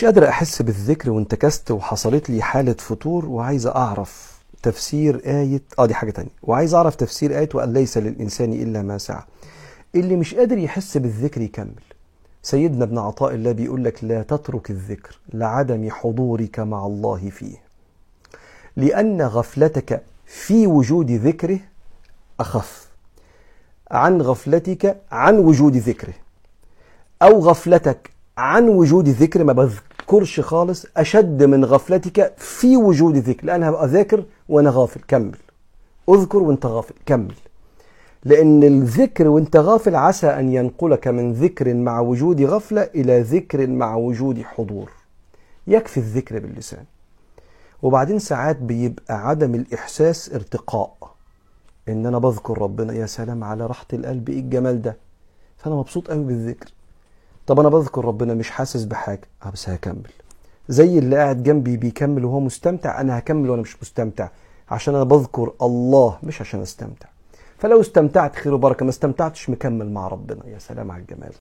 مش قادر احس بالذكر وانتكست وحصلت لي حالة فتور وعايز اعرف تفسير آية اه دي حاجة تانية وعايز اعرف تفسير آية وأن ليس للإنسان إلا ما سعى اللي مش قادر يحس بالذكر يكمل سيدنا ابن عطاء الله بيقول لك لا تترك الذكر لعدم حضورك مع الله فيه لأن غفلتك في وجود ذكره أخف عن غفلتك عن وجود ذكره أو غفلتك عن وجود ذكر ما بذكرش خالص أشد من غفلتك في وجود ذكر لأن هبقى ذاكر وأنا غافل كمل اذكر وانت غافل كمل لأن الذكر وانت غافل عسى أن ينقلك من ذكر مع وجود غفلة إلى ذكر مع وجود حضور يكفي الذكر باللسان وبعدين ساعات بيبقى عدم الإحساس ارتقاء إن أنا بذكر ربنا يا سلام على راحة القلب إيه الجمال ده فأنا مبسوط قوي بالذكر طب أنا بذكر ربنا مش حاسس بحاجة أه بس هكمل زي اللي قاعد جنبي بيكمل وهو مستمتع أنا هكمل وأنا مش مستمتع عشان أنا بذكر الله مش عشان أستمتع فلو استمتعت خير وبركة ما استمتعتش مكمل مع ربنا يا سلام على الجمال